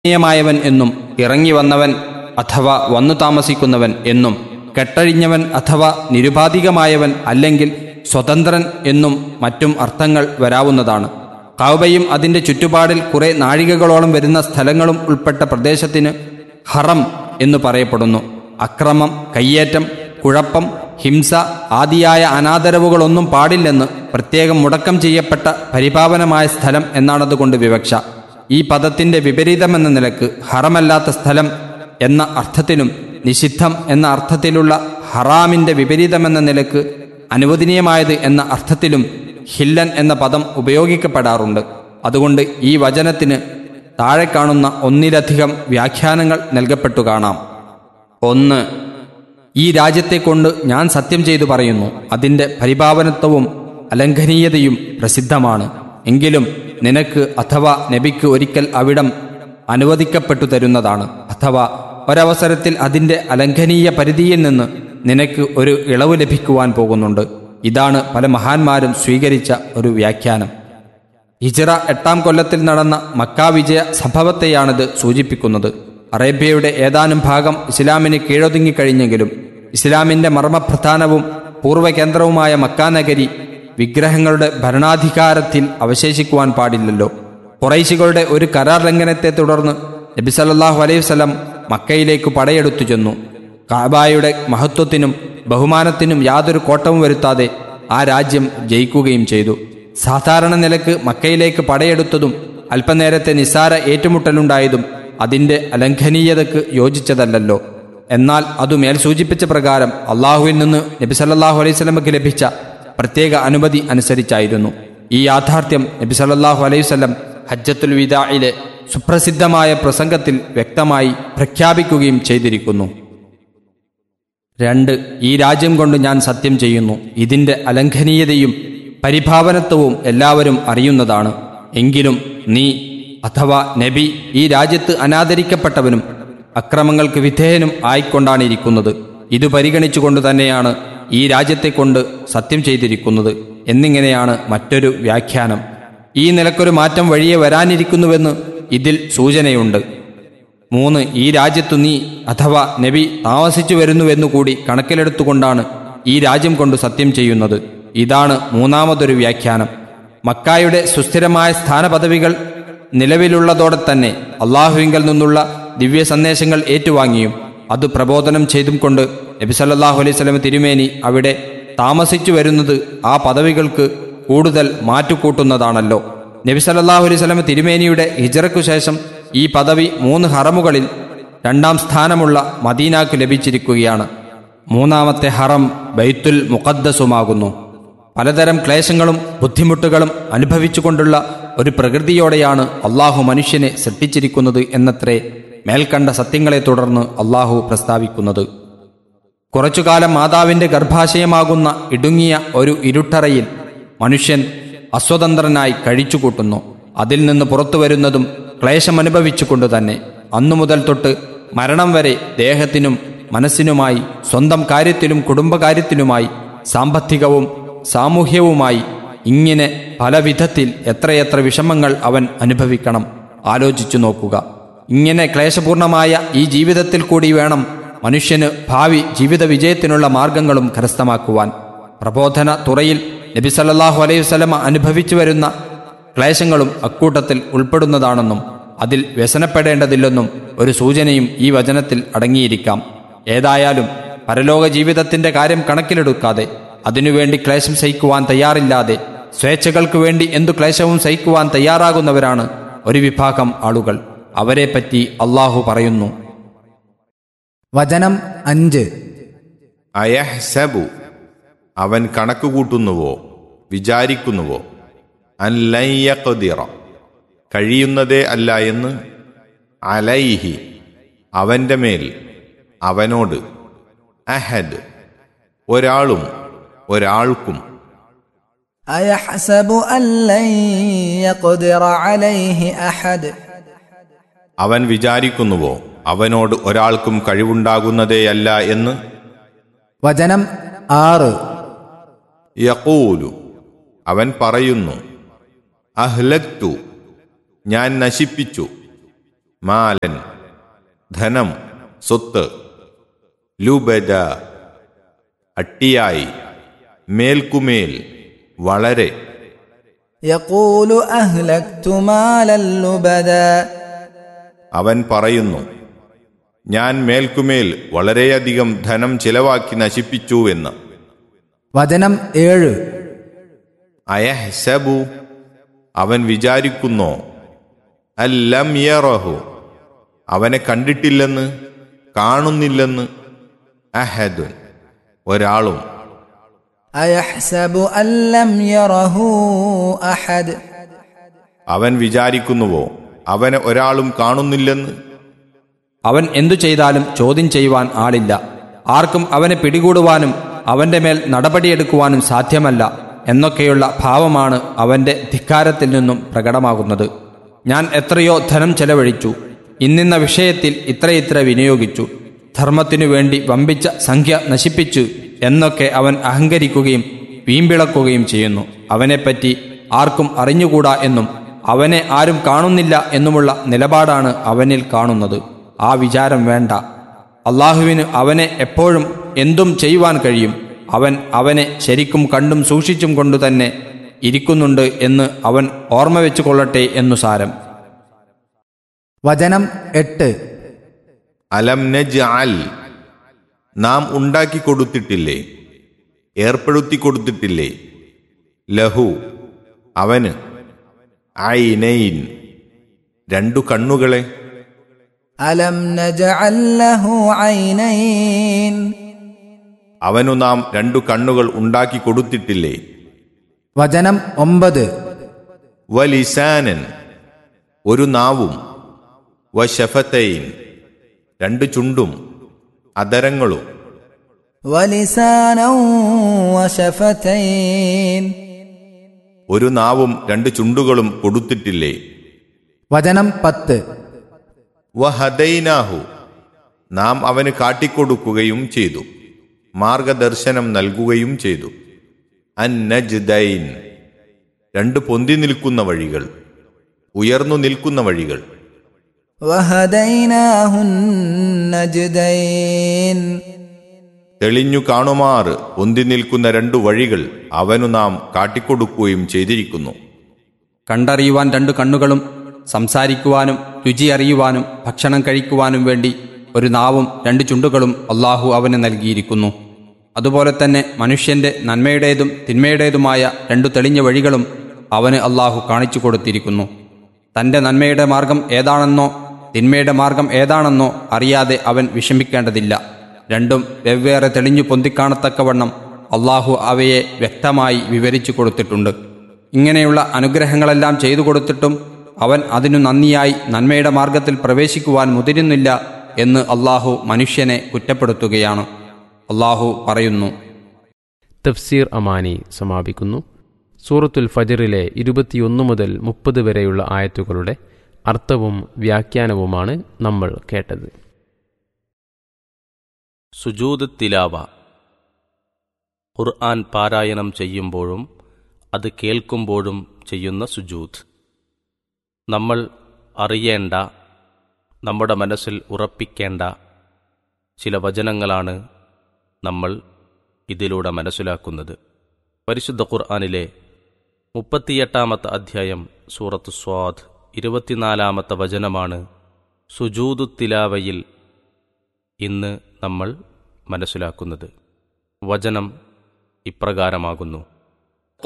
യമായവൻ എന്നും ഇറങ്ങി വന്നവൻ അഥവാ വന്നു താമസിക്കുന്നവൻ എന്നും കെട്ടഴിഞ്ഞവൻ അഥവാ നിരുപാധികമായവൻ അല്ലെങ്കിൽ സ്വതന്ത്രൻ എന്നും മറ്റും അർത്ഥങ്ങൾ വരാവുന്നതാണ് കൗബയും അതിൻ്റെ ചുറ്റുപാടിൽ കുറെ നാഴികകളോളം വരുന്ന സ്ഥലങ്ങളും ഉൾപ്പെട്ട പ്രദേശത്തിന് ഹറം എന്നു പറയപ്പെടുന്നു അക്രമം കയ്യേറ്റം കുഴപ്പം ഹിംസ ആദിയായ അനാദരവുകളൊന്നും പാടില്ലെന്ന് പ്രത്യേകം മുടക്കം ചെയ്യപ്പെട്ട പരിപാവനമായ സ്ഥലം എന്നാണതുകൊണ്ട് വിവക്ഷ ഈ പദത്തിന്റെ വിപരീതമെന്ന നിലക്ക് ഹറമല്ലാത്ത സ്ഥലം എന്ന അർത്ഥത്തിലും നിഷിദ്ധം എന്ന അർത്ഥത്തിലുള്ള ഹറാമിന്റെ വിപരീതമെന്ന നിലക്ക് അനുവദനീയമായത് എന്ന അർത്ഥത്തിലും ഹില്ലൻ എന്ന പദം ഉപയോഗിക്കപ്പെടാറുണ്ട് അതുകൊണ്ട് ഈ വചനത്തിന് താഴെ കാണുന്ന ഒന്നിലധികം വ്യാഖ്യാനങ്ങൾ നൽകപ്പെട്ടു കാണാം ഒന്ന് ഈ രാജ്യത്തെ കൊണ്ട് ഞാൻ സത്യം ചെയ്തു പറയുന്നു അതിൻ്റെ പരിപാവനത്വവും അലംഘനീയതയും പ്രസിദ്ധമാണ് എങ്കിലും നിനക്ക് അഥവാ നബിക്ക് ഒരിക്കൽ അവിടം അനുവദിക്കപ്പെട്ടു തരുന്നതാണ് അഥവാ ഒരവസരത്തിൽ അതിൻ്റെ അലംഘനീയ പരിധിയിൽ നിന്ന് നിനക്ക് ഒരു ഇളവ് ലഭിക്കുവാൻ പോകുന്നുണ്ട് ഇതാണ് പല മഹാന്മാരും സ്വീകരിച്ച ഒരു വ്യാഖ്യാനം ഹിജറ എട്ടാം കൊല്ലത്തിൽ നടന്ന മക്കാ വിജയ സംഭവത്തെയാണിത് സൂചിപ്പിക്കുന്നത് അറേബ്യയുടെ ഏതാനും ഭാഗം ഇസ്ലാമിന് കീഴൊതുങ്ങിക്കഴിഞ്ഞെങ്കിലും ഇസ്ലാമിന്റെ മർമ്മപ്രധാനവും പൂർവ്വകേന്ദ്രവുമായ മക്കാ നഗരി വിഗ്രഹങ്ങളുടെ ഭരണാധികാരത്തിൽ അവശേഷിക്കുവാൻ പാടില്ലല്ലോ കുറൈശികളുടെ ഒരു കരാർ ലംഘനത്തെ തുടർന്ന് നബി സല്ലല്ലാഹു അലൈഹി വസല്ലം മക്കയിലേക്ക് പടയെടുത്തു ചെന്നു കാബായുടെ മഹത്വത്തിനും ബഹുമാനത്തിനും യാതൊരു കോട്ടവും വരുത്താതെ ആ രാജ്യം ജയിക്കുകയും ചെയ്തു സാധാരണ നിലക്ക് മക്കയിലേക്ക് പടയെടുത്തതും അല്പനേരത്തെ നിസ്സാര ഏറ്റുമുട്ടലുണ്ടായതും അതിന്റെ അലംഘനീയതയ്ക്ക് യോജിച്ചതല്ലല്ലോ എന്നാൽ അതു മേൽ സൂചിപ്പിച്ച പ്രകാരം അള്ളാഹുവിൽ നിന്ന് നബി സല്ലല്ലാഹു അലൈഹി സ്വലമക്ക് ലഭിച്ച പ്രത്യേക അനുമതി അനുസരിച്ചായിരുന്നു ഈ യാഥാർത്ഥ്യം നബി സല്ലല്ലാഹു അലൈഹി വസല്ലം ഹജ്ജത്തുൽ വിദായിലെ സുപ്രസിദ്ധമായ പ്രസംഗത്തിൽ വ്യക്തമായി പ്രഖ്യാപിക്കുകയും ചെയ്തിരിക്കുന്നു രണ്ട് ഈ രാജ്യം കൊണ്ട് ഞാൻ സത്യം ചെയ്യുന്നു ഇതിന്റെ അലംഘനീയതയും പരിഭാവനത്വവും എല്ലാവരും അറിയുന്നതാണ് എങ്കിലും നീ അഥവാ നബി ഈ രാജ്യത്ത് അനാദരിക്കപ്പെട്ടവനും അക്രമങ്ങൾക്ക് വിധേയനും ആയിക്കൊണ്ടാണ് ഇരിക്കുന്നത് ഇത് പരിഗണിച്ചുകൊണ്ട് തന്നെയാണ് ഈ രാജ്യത്തെ കൊണ്ട് സത്യം ചെയ്തിരിക്കുന്നത് എന്നിങ്ങനെയാണ് മറ്റൊരു വ്യാഖ്യാനം ഈ നിലക്കൊരു മാറ്റം വഴിയെ വരാനിരിക്കുന്നുവെന്ന് ഇതിൽ സൂചനയുണ്ട് മൂന്ന് ഈ രാജ്യത്തു നീ അഥവാ നബി താമസിച്ചു വരുന്നുവെന്നു കൂടി കണക്കിലെടുത്തുകൊണ്ടാണ് ഈ രാജ്യം കൊണ്ട് സത്യം ചെയ്യുന്നത് ഇതാണ് മൂന്നാമതൊരു വ്യാഖ്യാനം മക്കായുടെ സുസ്ഥിരമായ സ്ഥാനപദവികൾ നിലവിലുള്ളതോടെ തന്നെ അള്ളാഹുവിങ്കൽ നിന്നുള്ള ദിവ്യ സന്ദേശങ്ങൾ ഏറ്റുവാങ്ങിയും അത് പ്രബോധനം ചെയ്തും കൊണ്ട് നബി സല്ലല്ലാഹു അലൈഹി സ്വലം തിരുമേനി അവിടെ താമസിച്ചു വരുന്നത് ആ പദവികൾക്ക് കൂടുതൽ മാറ്റുകൂട്ടുന്നതാണല്ലോ നബി സല്ലല്ലാഹു അലൈഹി സ്വലം തിരുമേനിയുടെ ഹിജറയ്ക്കു ശേഷം ഈ പദവി മൂന്ന് ഹറമുകളിൽ രണ്ടാം സ്ഥാനമുള്ള മദീനാക്ക് ലഭിച്ചിരിക്കുകയാണ് മൂന്നാമത്തെ ഹറം ബൈത്തുൽ മുഖദ്ദസുമാകുന്നു പലതരം ക്ലേശങ്ങളും ബുദ്ധിമുട്ടുകളും അനുഭവിച്ചുകൊണ്ടുള്ള ഒരു പ്രകൃതിയോടെയാണ് അള്ളാഹു മനുഷ്യനെ സൃഷ്ടിച്ചിരിക്കുന്നത് എന്നത്രേ മേൽക്കണ്ട സത്യങ്ങളെ തുടർന്ന് അള്ളാഹു പ്രസ്താവിക്കുന്നത് കുറച്ചുകാലം മാതാവിന്റെ ഗർഭാശയമാകുന്ന ഇടുങ്ങിയ ഒരു ഇരുട്ടറയിൽ മനുഷ്യൻ അസ്വതന്ത്രനായി കഴിച്ചുകൂട്ടുന്നു അതിൽ നിന്ന് പുറത്തു വരുന്നതും ക്ലേശമനുഭവിച്ചുകൊണ്ട് തന്നെ അന്നു മുതൽ തൊട്ട് മരണം വരെ ദേഹത്തിനും മനസ്സിനുമായി സ്വന്തം കാര്യത്തിലും കുടുംബകാര്യത്തിലുമായി സാമ്പത്തികവും സാമൂഹ്യവുമായി ഇങ്ങനെ പല വിധത്തിൽ എത്രയെത്ര വിഷമങ്ങൾ അവൻ അനുഭവിക്കണം ആലോചിച്ചു നോക്കുക ഇങ്ങനെ ക്ലേശപൂർണമായ ഈ ജീവിതത്തിൽ കൂടി വേണം മനുഷ്യന് ഭാവി ജീവിത വിജയത്തിനുള്ള മാർഗങ്ങളും കരസ്ഥമാക്കുവാൻ പ്രബോധന തുറയിൽ നബി സല്ലല്ലാഹു അലൈഹി വസല്ലമ അനുഭവിച്ചു വരുന്ന ക്ലേശങ്ങളും അക്കൂട്ടത്തിൽ ഉൾപ്പെടുന്നതാണെന്നും അതിൽ വ്യസനപ്പെടേണ്ടതില്ലെന്നും ഒരു സൂചനയും ഈ വചനത്തിൽ അടങ്ങിയിരിക്കാം ഏതായാലും പരലോക ജീവിതത്തിന്റെ കാര്യം കണക്കിലെടുക്കാതെ അതിനുവേണ്ടി ക്ലേശം സഹിക്കുവാൻ തയ്യാറില്ലാതെ സ്വേച്ഛകൾക്ക് വേണ്ടി എന്തു ക്ലേശവും സഹിക്കുവാൻ തയ്യാറാകുന്നവരാണ് ഒരു വിഭാഗം ആളുകൾ അവരെപ്പറ്റി അള്ളാഹു പറയുന്നു വചനം അഞ്ച് അയഹ്സബു അവൻ കണക്കുകൂട്ടുന്നുവോ വിചാരിക്കുന്നുവോ അല്ലയ്യഖദിറ കഴിയുന്നതേ അല്ല എന്ന് അലൈഹി അവൻ്റെ മേൽ അവനോട് അഹദ് ഒരാളും ഒരാൾക്കും أيحسب أن لن يقدر عليه أحد അവൻ വിചാരിക്കുന്നുവോ അവനോട് ഒരാൾക്കും കഴിവുണ്ടാകുന്നതേയല്ല എന്ന് വചനം ആറ് യഖൂലു അവൻ പറയുന്നു അഹ്ലക്തു ഞാൻ നശിപ്പിച്ചു മാലൻ ധനം സ്വത്ത് ലുബദ അട്ടിയായി മേൽക്കുമേൽ വളരെ يقول أهلكت مالا لبدا അവൻ പറയുന്നു ഞാൻ മേൽക്കുമേൽ വളരെയധികം ധനം ചിലവാക്കി നശിപ്പിച്ചുവെന്ന് വചനം ഏഴ് അയഹ്സബു അവൻ വിചാരിക്കുന്നോ അല്ലം യറഹു അവനെ കണ്ടിട്ടില്ലെന്ന് കാണുന്നില്ലെന്ന് അഹദുൻ ഒരാളും أيحسب أن لم يره أحد അവൻ വിചാരിക്കുന്നുവോ അവനെ ഒരാളും കാണുന്നില്ലെന്ന് അവൻ എന്തു ചെയ്താലും ചോദ്യം ചെയ്യുവാൻ ആളില്ല ആർക്കും അവനെ പിടികൂടുവാനും അവന്റെ മേൽ നടപടിയെടുക്കുവാനും സാധ്യമല്ല എന്നൊക്കെയുള്ള ഭാവമാണ് അവന്റെ ധിക്കാരത്തിൽ നിന്നും പ്രകടമാകുന്നത് ഞാൻ എത്രയോ ധനം ചെലവഴിച്ചു ഇന്നിന്ന വിഷയത്തിൽ ഇത്രയിത്ര വിനിയോഗിച്ചു ധർമ്മത്തിനു വേണ്ടി വമ്പിച്ച സംഖ്യ നശിപ്പിച്ചു എന്നൊക്കെ അവൻ അഹങ്കരിക്കുകയും വീമ്പിളക്കുകയും ചെയ്യുന്നു അവനെപ്പറ്റി ആർക്കും അറിഞ്ഞുകൂടാ എന്നും അവനെ ആരും കാണുന്നില്ല എന്നുമുള്ള നിലപാടാണ് അവനിൽ കാണുന്നത് ആ വിചാരം വേണ്ട അള്ളാഹുവിന് അവനെ എപ്പോഴും എന്തും ചെയ്യുവാൻ കഴിയും അവൻ അവനെ ശരിക്കും കണ്ടും സൂക്ഷിച്ചും കൊണ്ടു തന്നെ ഇരിക്കുന്നുണ്ട് എന്ന് അവൻ ഓർമ്മ വെച്ചു കൊള്ളട്ടെ എന്നു സാരം വചനം എട്ട് അലം നജ് അൽ നാം ഉണ്ടാക്കി കൊടുത്തിട്ടില്ലേ ഏർപ്പെടുത്തി കൊടുത്തിട്ടില്ലേ ലഹു അവന് ഐനൈൻ രണ്ടു കണ്ണുകളെ ألم نجعل له عينين അവനു നാം രണ്ടു കണ്ണുകൾ ഉണ്ടാക്കി കൊടുത്തിട്ടില്ലേ വചനം ഒമ്പത് വലിസാനൻ ഒരു നാവും വശഫത്തൈൻ രണ്ട് ചുണ്ടും അതരങ്ങളും ولسانا وشفتين ഒരു നാവും രണ്ട് ചുണ്ടുകളും കൊടുത്തിട്ടില്ലേ വചനം പത്ത് വഹദൈനാഹു നാം അവന് കാട്ടിക്കൊടുക്കുകയും ചെയ്തു മാർഗദർശനം നൽകുകയും ചെയ്തു അന്നജ്ദൈൻ രണ്ട് പൊന്തി നിൽക്കുന്ന വഴികൾ ഉയർന്നു നിൽക്കുന്ന വഴികൾ وهديناه النجدين തെളിഞ്ഞു കാണുമാറ് പൊന്തി നിൽക്കുന്ന രണ്ടു വഴികൾ അവനു നാം കാട്ടിക്കൊടുക്കുകയും ചെയ്തിരിക്കുന്നു കണ്ടറിയുവാൻ രണ്ടു കണ്ണുകളും സംസാരിക്കുവാനും രുചി അറിയുവാനും ഭക്ഷണം കഴിക്കുവാനും വേണ്ടി ഒരു നാവും രണ്ട് ചുണ്ടുകളും അള്ളാഹു അവന് നൽകിയിരിക്കുന്നു അതുപോലെ തന്നെ മനുഷ്യന്റെ നന്മയുടേതും തിന്മയുടേതുമായ രണ്ടു തെളിഞ്ഞ വഴികളും അവന് അള്ളാഹു കാണിച്ചു കൊടുത്തിരിക്കുന്നു തന്റെ നന്മയുടെ മാർഗം ഏതാണെന്നോ തിന്മയുടെ മാർഗം ഏതാണെന്നോ അറിയാതെ അവൻ വിഷമിക്കേണ്ടതില്ല രണ്ടും വെവ്വേറെ തെളിഞ്ഞു പൊന്തിക്കാണത്തക്കവണ്ണം അള്ളാഹു അവയെ വ്യക്തമായി വിവരിച്ചു കൊടുത്തിട്ടുണ്ട് ഇങ്ങനെയുള്ള അനുഗ്രഹങ്ങളെല്ലാം ചെയ്തു കൊടുത്തിട്ടും അവൻ അതിനു നന്ദിയായി നന്മയുടെ മാർഗത്തിൽ പ്രവേശിക്കുവാൻ മുതിരുന്നില്ല എന്ന് അള്ളാഹു മനുഷ്യനെ കുറ്റപ്പെടുത്തുകയാണ് അള്ളാഹു പറയുന്നു തഫ്സീർ അമാനി സമാപിക്കുന്നു സൂറത്തുൽ ഫജറിലെ ഇരുപത്തിയൊന്ന് മുതൽ മുപ്പത് വരെയുള്ള ആയത്തുകളുടെ അർത്ഥവും വ്യാഖ്യാനവുമാണ് നമ്മൾ കേട്ടത് സുജൂദ് തിലാവ ഖുർആൻ പാരായണം ചെയ്യുമ്പോഴും അത് കേൾക്കുമ്പോഴും ചെയ്യുന്ന സുജൂദ് നമ്മൾ അറിയേണ്ട നമ്മുടെ മനസ്സിൽ ഉറപ്പിക്കേണ്ട ചില വചനങ്ങളാണ് നമ്മൾ ഇതിലൂടെ മനസ്സിലാക്കുന്നത് പരിശുദ്ധ ഖുർആനിലെ മുപ്പത്തിയെട്ടാമത്തെ അധ്യായം സൂറത്ത് സ്വാദ് ഇരുപത്തിനാലാമത്തെ വചനമാണ് സുജൂദു തിലാവയിൽ ഇന്ന് നമ്മൾ മനസ്സിലാക്കുന്നത് വചനം ഇപ്രകാരമാകുന്നു